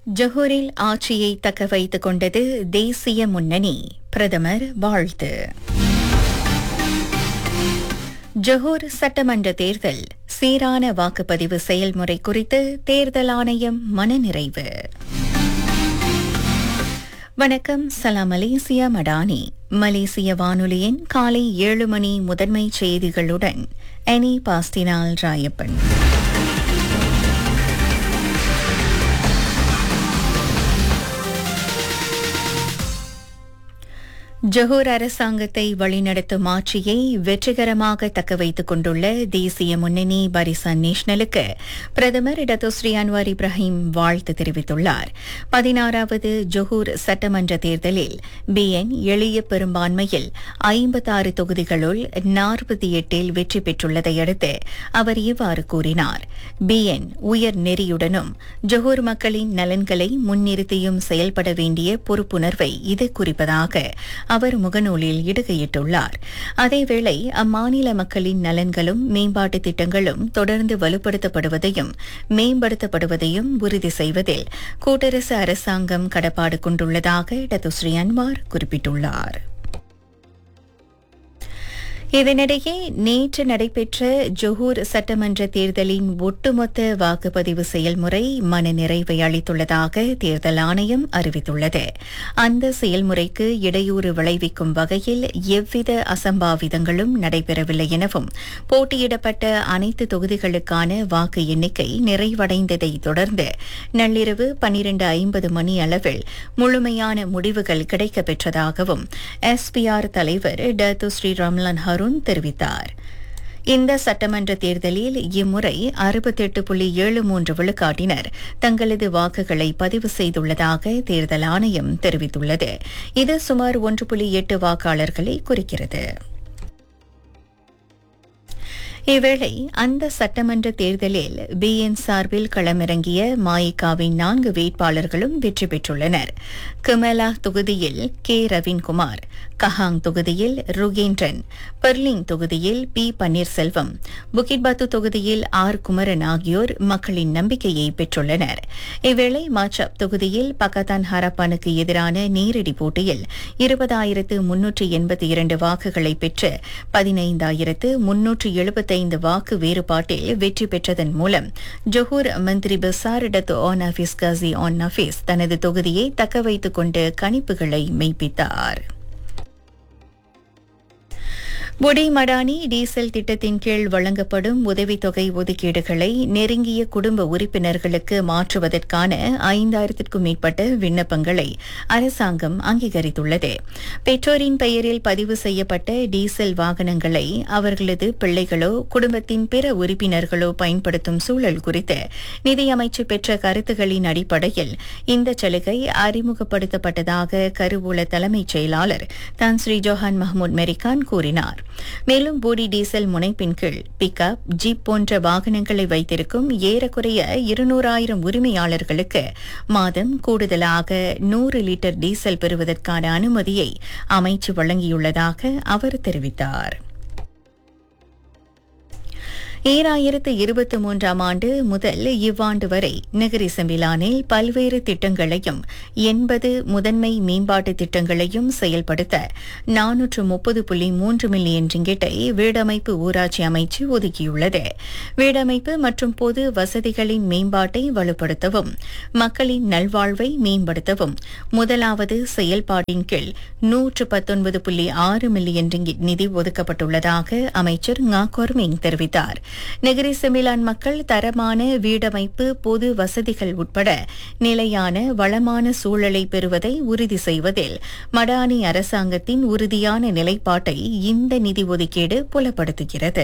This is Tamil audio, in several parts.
ஜொஹூரில் ஆட்சியை தக்க வைத்துக் கொண்டது தேசிய முன்னணி பிரதமர் வாழ்த்து ஜொஹூர் சட்டமன்ற தேர்தல் சீரான வாக்குப்பதிவு செயல்முறை குறித்து தேர்தல் ஆணையம் மனநிறைவு வணக்கம் சலாம் மலேசியா மடானி மலேசிய வானொலியின் காலை ஏழு மணி முதன்மை செய்திகளுடன் எனி பாஸ்டினால் ராயப்பன் ஜொஹூர் அரசாங்கத்தை வழிநடத்தும் ஆட்சியை வெற்றிகரமாக தக்க வைத்துக் கொண்டுள்ள தேசிய முன்னணி பரிசன் நேஷனலுக்கு பிரதமர் இடதுஸ்ரீ அன்வார் இப்ராஹிம் வாழ்த்து தெரிவித்துள்ளார் பதினாறாவது ஜொஹூர் சட்டமன்ற தேர்தலில் பிஎன் எளிய பெரும்பான்மையில் ஐம்பத்தாறு தொகுதிகளுள் நாற்பத்தி எட்டில் வெற்றி பெற்றுள்ளதை அடுத்து அவர் இவ்வாறு கூறினார் பிஎன் உயர் நெறியுடனும் ஜொஹூர் மக்களின் நலன்களை முன்னிறுத்தியும் செயல்பட வேண்டிய பொறுப்புணர்வை இது குறிப்பதாக அவர் முகநூலில் இடுகையிட்டுள்ளார் அதேவேளை அம்மாநில மக்களின் நலன்களும் மேம்பாட்டு திட்டங்களும் தொடர்ந்து வலுப்படுத்தப்படுவதையும் மேம்படுத்தப்படுவதையும் உறுதி செய்வதில் கூட்டரசு அரசாங்கம் கடப்பாடு கொண்டுள்ளதாக டத்துஸ்ரீ அன்வார் குறிப்பிட்டுள்ளார் இதனிடையே நேற்று நடைபெற்ற ஜொஹூர் சட்டமன்ற தேர்தலின் ஒட்டுமொத்த வாக்குப்பதிவு செயல்முறை மனநிறைவை அளித்துள்ளதாக தேர்தல் ஆணையம் அறிவித்துள்ளது அந்த செயல்முறைக்கு இடையூறு விளைவிக்கும் வகையில் எவ்வித அசம்பாவிதங்களும் நடைபெறவில்லை எனவும் போட்டியிடப்பட்ட அனைத்து தொகுதிகளுக்கான வாக்கு எண்ணிக்கை நிறைவடைந்ததை தொடர்ந்து நள்ளிரவு பனிரண்டு ஐம்பது மணி அளவில் முழுமையான முடிவுகள் கிடைக்கப்பெற்றதாகவும் எஸ்பிஆர் தலைவர் டத்து ஸ்ரீ ரம்லான் அருண் தெரிவித்தார் இந்த சட்டமன்ற தேர்தலில் இம்முறை அறுபத்தெட்டு புள்ளி ஏழு மூன்று விழுக்காட்டினர் தங்களது வாக்குகளை பதிவு செய்துள்ளதாக தேர்தல் ஆணையம் தெரிவித்துள்ளது இது சுமார் ஒன்று புள்ளி எட்டு வாக்காளர்களை குறிக்கிறது இவ்வேளை அந்த சட்டமன்ற தேர்தலில் பிஎன் சார்பில் களமிறங்கிய மாயிகாவின் நான்கு வேட்பாளர்களும் வெற்றி பெற்றுள்ளனர் குமெலா தொகுதியில் கே ரவீன்குமார் கஹாங் தொகுதியில் ருகேந்திரன் பெர்லிங் தொகுதியில் பி பன்னீர்செல்வம் புகிட்பாத்து தொகுதியில் ஆர் குமரன் ஆகியோர் மக்களின் நம்பிக்கையை பெற்றுள்ளனர் இவ்வேளை மாச்சப் தொகுதியில் பக்கத்தான் ஹரப்பானுக்கு எதிரான நேரடி போட்டியில் இருபதாயிரத்து முன்னூற்று எண்பத்தி இரண்டு வாக்குகளை பெற்று பதினைந்தாயிரத்து முன்னூற்று எழுபத்தைந்து வாக்கு வேறுபாட்டில் வெற்றி பெற்றதன் மூலம் Johor Menteri Besar Datuk Onn Hafiz Ghazi Onn Hafiz தனது தொகுதியை தக்க வைத்துக் கொண்டு கணிப்புகளை மெய்ப்பித்தார் புடி மடானி டீசல் திட்டத்தின் கீழ் வழங்கப்படும் உதவித்தொகை ஒதுக்கீடுகளை நெருங்கிய குடும்ப உறுப்பினர்களுக்கு மாற்றுவதற்கான ஐந்தாயிரத்திற்கும் மேற்பட்ட விண்ணப்பங்களை அரசாங்கம் அங்கீகரித்துள்ளது பெற்றோரின் பெயரில் பதிவு செய்யப்பட்ட டீசல் வாகனங்களை அவர்களது பிள்ளைகளோ குடும்பத்தின் பிற உறுப்பினர்களோ பயன்படுத்தும் சூழல் குறித்து நிதியமைச்சு பெற்ற கருத்துகளின் அடிப்படையில் இந்த சலுகை அறிமுகப்படுத்தப்பட்டதாக கருவூல தலைமைச் செயலாளர் தான் ஸ்ரீ ஜோஹான் மஹ்மூத் மெரிகான் கூறினார் மேலும் போடி டீசல் முனைப்பின் கீழ் பிக்அப் ஜீப் போன்ற வாகனங்களை வைத்திருக்கும் ஏறக்குறைய இருநூறாயிரம் உரிமையாளர்களுக்கு மாதம் கூடுதலாக நூறு லிட்டர் டீசல் பெறுவதற்கான அனுமதியை அமைச்சு வழங்கியுள்ளதாக அவர் தெரிவித்தார் ஈராயிரத்து இருபத்தி மூன்றாம் ஆண்டு முதல் இவ்வாண்டு வரை நகரி செம்பிலானில் பல்வேறு திட்டங்களையும் எண்பது முதன்மை மேம்பாட்டு திட்டங்களையும் செயல்படுத்த நானூற்று முப்பது புள்ளி மூன்று மில்லியன் ரிங்கிட்டை வீடமைப்பு ஊராட்சி அமைச்சு ஒதுக்கியுள்ளது வீடமைப்பு மற்றும் பொது வசதிகளின் மேம்பாட்டை வலுப்படுத்தவும் மக்களின் நல்வாழ்வை மேம்படுத்தவும் முதலாவது செயல்பாட்டின் கீழ் நூற்று பத்தொன்பது புள்ளி ஆறு மில்லியன் ரிங்கிட் நிதி ஒதுக்கப்பட்டுள்ளதாக அமைச்சர் ngா கொர்மிங் தெரிவித்தார் நெகிரி செமிலான் மக்கள் தரமான வீடமைப்பு பொது வசதிகள் உட்பட நிலையான வளமான சூழலை பெறுவதை உறுதி செய்வதில் மடானி அரசாங்கத்தின் உறுதியான நிலைப்பாட்டை இந்த நிதி ஒதுக்கீடு புலப்படுத்துகிறது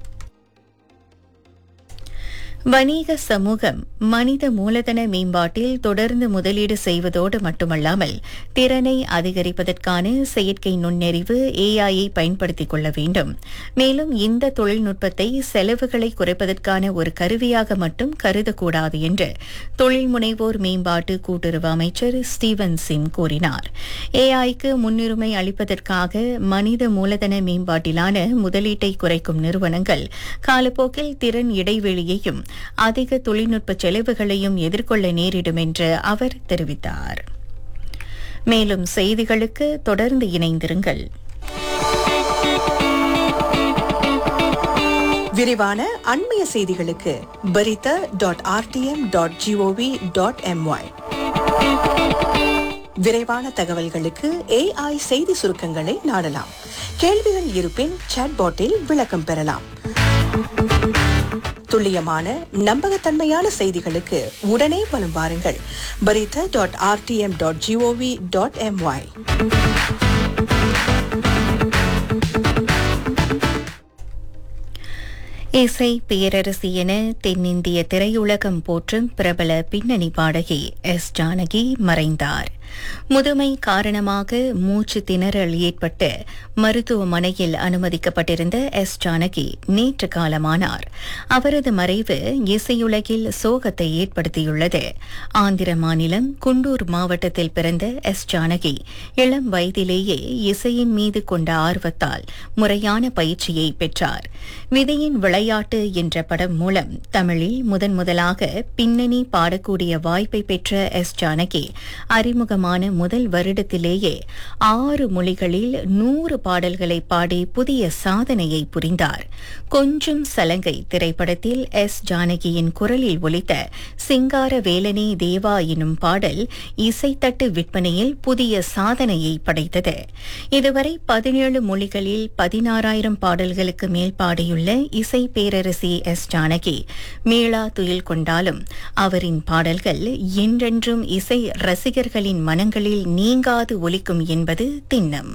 வணிக சமூகம் மனித மூலதன மேம்பாட்டில் தொடர்ந்து முதலீடு செய்வதோடு மட்டுமல்லாமல் திறனை அதிகரிப்பதற்கான செயற்கை நுண்ணறிவு ஏஐயை பயன்படுத்திக் கொள்ள வேண்டும் மேலும் இந்த தொழில்நுட்பத்தை செலவுகளை குறைப்பதற்கான ஒரு கருவியாக மட்டும் கருதக்கூடாது என்று தொழில் முனைவோர் மேம்பாட்டு கூட்டுறவு அமைச்சர் ஸ்டீவன் சிம் கூறினார் ஏஐக்கு முன்னுரிமை அளிப்பதற்காக மனித மூலதன மேம்பாட்டிலான முதலீட்டை குறைக்கும் நிறுவனங்கள் காலப்போக்கில் திறன் இடைவெளியையும் அதிக தொழில்நுட்ப செலவுகளையும் எதிர்கொள்ள நேரிடும் என்று அவர் தெரிவித்தார் மேலும் செய்திகளுக்கு தொடர்ந்து இணைந்திருங்கள் விரிவான அண்மைய செய்திகளுக்கு Berita dot RTM dot GOV dot MY விரைவான தகவல்களுக்கு ஏஐ செய்தி சுருக்கங்களை நாடலாம் கேள்விகள் இருப்பின் சாட்பாட்டில் விளக்கம் பெறலாம் துல்லியமான நம்பகத்தன்மையான செய்திகளுக்கு உடனே வலம் வாருங்கள் Berita dot RTM dot GOV dot MY இசை பேரரசி என தென்னிந்திய திரையுலகம் போற்றும் பிரபல பின்னணி பாடகி எஸ் ஜானகி மறைந்தார் முதுமை காரணமாக மூச்சு திணறல் ஏற்பட்டு மருத்துவமனையில் அனுமதிக்கப்பட்டிருந்த எஸ் ஜானகி நேற்று காலமானார் அவரது மறைவு இசையுலகில் சோகத்தை ஏற்படுத்தியுள்ளது ஆந்திர மாநிலம் குண்டூர் மாவட்டத்தில் பிறந்த எஸ் ஜானகி இளம் வயதிலேயே இசையின் மீது கொண்ட ஆர்வத்தால் முறையான பயிற்சியை பெற்றார் விதையின் விளையாட்டு என்ற படம் மூலம் தமிழில் முதன் முதலாக பின்னணி பாடக்கூடிய வாய்ப்பை பெற்ற எஸ் ஜானகி அறிமுகமான முதல் வருடத்திலேயே ஆறு மொழிகளில் நூறு பாடல்களை பாடி புதிய சாதனையை புரிந்தார் கொஞ்சம் சலங்கை திரைப்படத்தில் எஸ் ஜானகியின் குரலில் ஒலித்த சிங்கார வேலனே தேவா எனும் பாடல் இசைத்தட்டு விற்பனையில் புதிய சாதனையை படைத்தது இதுவரை பதினேழு மொழிகளில் பதினாறாயிரம் பாடல்களுக்கு மேல் பாடியுள்ள இசை பேரரசி எஸ் ஜானகி மீளா துயில் கொண்டாலும் அவரின் பாடல்கள் என்றென்றும் இசை ரசிகர்களின் மனங்களில் நீங்காது ஒலிக்கும் என்பது திண்ணம்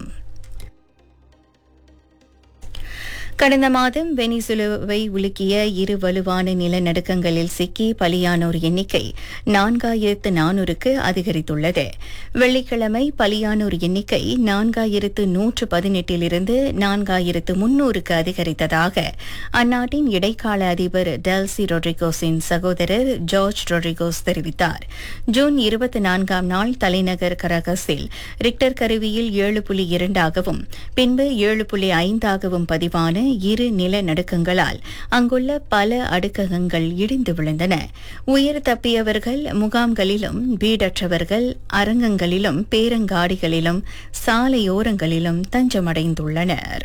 கடந்த மாதம் வெனிசுலுவை உலுக்கிய இரு வலுவான நிலநடுக்கங்களில் சிக்கி பலியானோர் எண்ணிக்கை நான்காயிரத்து நானூறுக்கு அதிகரித்துள்ளது வெள்ளிக்கிழமை பலியானோர் எண்ணிக்கை நான்காயிரத்து நூற்று பதினெட்டிலிருந்து நான்காயிரத்து முன்னூறுக்கு அதிகரித்ததாக அந்நாட்டின் இடைக்கால அதிபர் டெல்சி ரொட்ரிகோஸின் சகோதரர் ஜார்ஜ் ரொட்ரிகோஸ் தெரிவித்தார் ஜூன் இருபத்தி நான்காம் நாள் தலைநகர் கரகஸில் ரிக்டர் கருவியில் ஏழு புள்ளி இரண்டாகவும் பின்பு ஏழு புள்ளி ஐந்தாகவும் பதிவான இரு நிலநடுக்கங்களால் அங்குள்ள பல அடுக்ககங்கள் இடிந்து விழுந்தன உயிர் தப்பியவர்கள் முகாம்களிலும் வீடற்றவர்கள் அரங்கங்களிலும் பேரங்காடிகளிலும் சாலையோரங்களிலும் தஞ்சமடைந்துள்ளனர்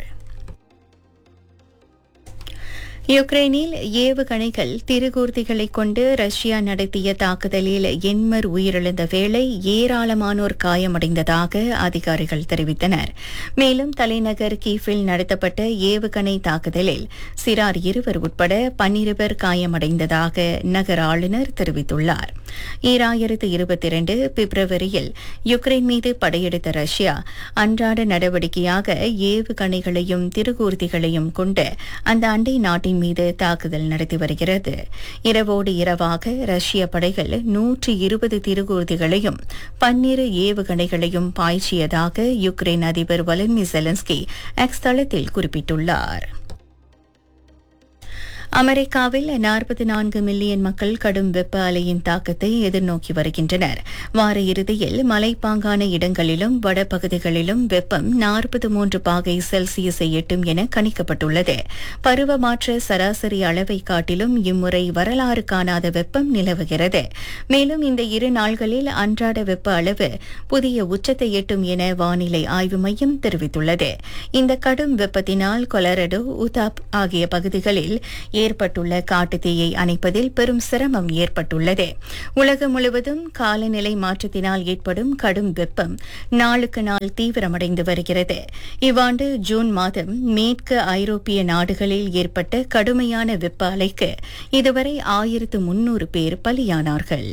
யுக்ரைனில் ஏவுகணைகள் திருகூர்த்திகளை கொண்டு ரஷ்யா நடத்திய தாக்குதலில் எண்மர் உயிரிழந்த வேளை ஏராளமானோர் காயமடைந்ததாக அதிகாரிகள் தெரிவித்தனர் மேலும் தலைநகர் கீஃபில் நடத்தப்பட்ட ஏவுகணை தாக்குதலில் சிறார் இருவர் உட்பட பன்னிருவர் காயமடைந்ததாக நகர ஆளுநர் தெரிவித்துள்ளார் ஈராயிரத்து இருபத்தி இரண்டு பிப்ரவரியில் யுக்ரைன் மீது படையெடுத்த ரஷ்யா அன்றாட நடவடிக்கையாக ஏவுகணைகளையும் திருகூர்த்திகளையும் கொண்டு அந்த அண்டை நாட்டின் மீது தாக்குதல் நடத்தி வருகிறது இரவோடு இரவாக ரஷ்ய படைகள் நூற்றி இருபது திருகூர்த்திகளையும் பன்னிரு ஏவுகணைகளையும் பாய்ச்சியதாக யுக்ரைன் அதிபர் வலன்மி செலன்ஸ்கி எக்ஸ் தளத்தில் குறிப்பிட்டுள்ளார் அமெரிக்காவில் நாற்பத்தி நான்கு மில்லியன் மக்கள் கடும் வெப்ப அலையின் தாக்கத்தை எதிர்நோக்கி வருகின்றனர் வார இறுதியில் மலைப்பாங்கான இடங்களிலும் வடபகுதிகளிலும் வெப்பம் நாற்பத்தி மூன்று பாகை செல்சியஸை எட்டும் என கணிக்கப்பட்டுள்ளது பருவமாற்ற சராசரி அளவை காட்டிலும் இம்முறை வரலாறு காணாத வெப்பம் நிலவுகிறது மேலும் இந்த இரு நாள்களில் அன்றாட வெப்ப அளவு புதிய உச்சத்தை எட்டும் என வானிலை ஆய்வு மையம் தெரிவித்துள்ளது இந்த கடும் வெப்பத்தினால் கொலரடோ உதாப் ஆகிய பகுதிகளில் ஏற்பட்டுள்ள காட்டுத்தீயை அணைப்பதில் பெரும் சிரமம் ஏற்பட்டுள்ளது உலகம் முழுவதும் காலநிலை மாற்றத்தினால் ஏற்படும் கடும் வெப்பம் நாளுக்கு நாள் தீவிரமடைந்து வருகிறது இவ்வாண்டு ஜூன் மாதம் மேற்கு ஐரோப்பிய நாடுகளில் ஏற்பட்ட கடுமையான வெப்ப அலைக்கு இதுவரை ஆயிரத்து முன்னூறு பேர் பலியானார்கள்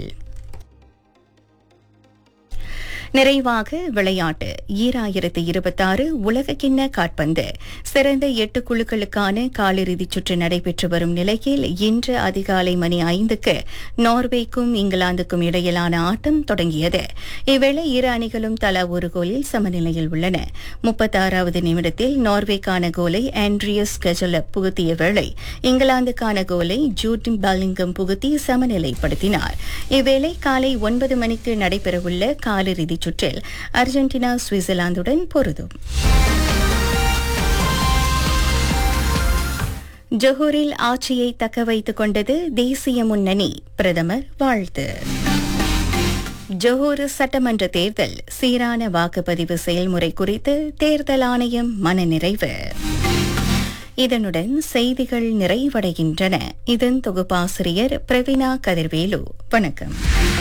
நிறைவாக விளையாட்டு ஈராயிரத்து இருபத்தாறு உலகக்கிண்ண காட்பந்து சிறந்த எட்டு குழுக்களுக்கான காலிறுதிச் சுற்று நடைபெற்று வரும் நிலையில் இன்று அதிகாலை மணி ஐந்துக்கு நார்வேக்கும் இங்கிலாந்துக்கும் இடையிலான ஆட்டம் தொடங்கியது இவ்வேளை இரு அணிகளும் தலா ஒரு கோலில் சமநிலையில் உள்ளன முப்பத்தாறாவது நிமிடத்தில் நார்வேக்கான கோலை ஆண்ட்ரியஸ் கெஜலப் புகுத்திய வேளை இங்கிலாந்துக்கான கோலை ஜூட்டின் பாலிங்கம் புகுத்தி சமநிலைப்படுத்தினார் இவ்வேளை காலை ஒன்பது மணிக்கு நடைபெறவுள்ள காலிறுதிச் சுற்றில் அர்ஜென்டினா சுவிட்சர்லாந்துடன் பொருதும் ஜொஹூரில் ஆட்சியை தக்க வைத்துக் கொண்டது தேசிய முன்னணி பிரதமர் வாழ்த்து ஜொஹூர் சட்டமன்ற தேர்தல் சீரான வாக்குப்பதிவு செயல்முறை குறித்து தேர்தல் ஆணையம் மனநிறைவு இதனுடன் செய்திகள் நிறைவடைகின்றன இதன் தொகுப்பாசிரியர் பிரவீனா கதிர்வேலு வணக்கம்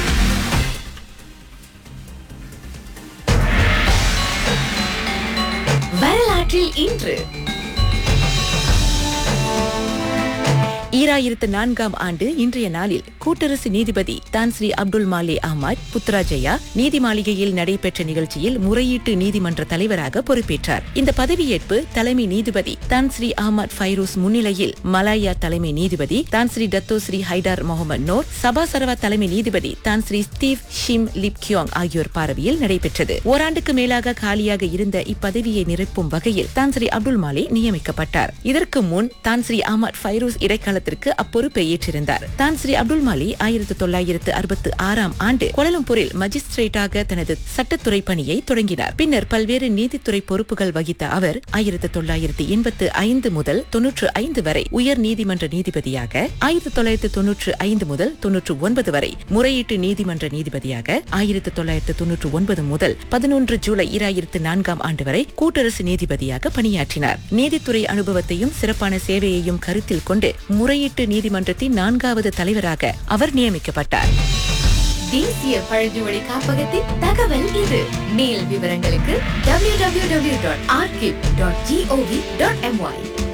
வரலாற்றில் இன்று ஈராயிரத்து நான்காம் ஆண்டு இன்றைய நாளில் கூட்டரசு நீதிபதி தான் ஸ்ரீ அப்துல் மாலே அஹ்மத் புத்ராஜயா நீதி மாளிகையில் நடைபெற்ற நிகழ்ச்சியில் முறையீட்டு நீதிமன்ற தலைவராக பொறுப்பேற்றார் இந்த பதவியேற்பு தலைமை நீதிபதி தான் ஸ்ரீ அஹ்மத் ஃபைரூஸ் முன்னிலையில் மலாயா தலைமை நீதிபதி Tan Sri Datuk Seri Haidar Mohamed Noor Sabah Sarawak தலைமை நீதிபதி Tan Sri Steve Shim Lip Kiong ஆகியோர் பார்வையில் நடைபெற்றது ஓராண்டுக்கு மேலாக காலியாக இருந்த இப்பதவியை நிரப்பும் வகையில் தான் ஸ்ரீ அப்துல் மாலே நியமிக்கப்பட்டார் இதற்கு முன் தான் ஸ்ரீ அஹ்மத் ஃபைரூஸ் இடைக்காலத்திற்கு அப்பொறுப்பை ஏற்றிருந்தார் தான் ஸ்ரீ அப்துல் மாலி ஆயிரத்து தொள்ளாயிரத்து அறுபத்து ஆறாம் ஆண்டு கோலலம்பூரில் மஜிஸ்ட்ரேட்டாக தனது சட்டத்துறை பணியை தொடங்கினார் பின்னர் பல்வேறு நீதித்துறை பொறுப்புகள் வகித்த அவர் ஆயிரத்து தொள்ளாயிரத்து எண்பத்து ஐந்து முதல் தொன்னூற்று ஐந்து வரை உயர் நீதிமன்ற நீதிபதியாக ஆயிரத்து தொள்ளாயிரத்து தொன்னூற்று ஐந்து முதல் தொன்னூற்று ஒன்பது வரை முறையீட்டு நீதிமன்ற நீதிபதியாக ஆயிரத்து தொள்ளாயிரத்து தொன்னூற்று ஒன்பது முதல் பதினொன்று ஜூலை இராயிரத்து நான்காம் ஆண்டு வரை கூட்டரசு நீதிபதியாக பணியாற்றினார் நீதித்துறை அனுபவத்தையும் சிறப்பான சேவையையும் கருத்தில் கொண்டு முறையீட்டு நீதிமன்றத்தின் நான்காவது தலைவராக அவர் நியமிக்கப்பட்டார் தேசிய பழங்குடி காப்பகத்தின் தகவல் இது மேல் விவரங்களுக்கு www.archive.gov.my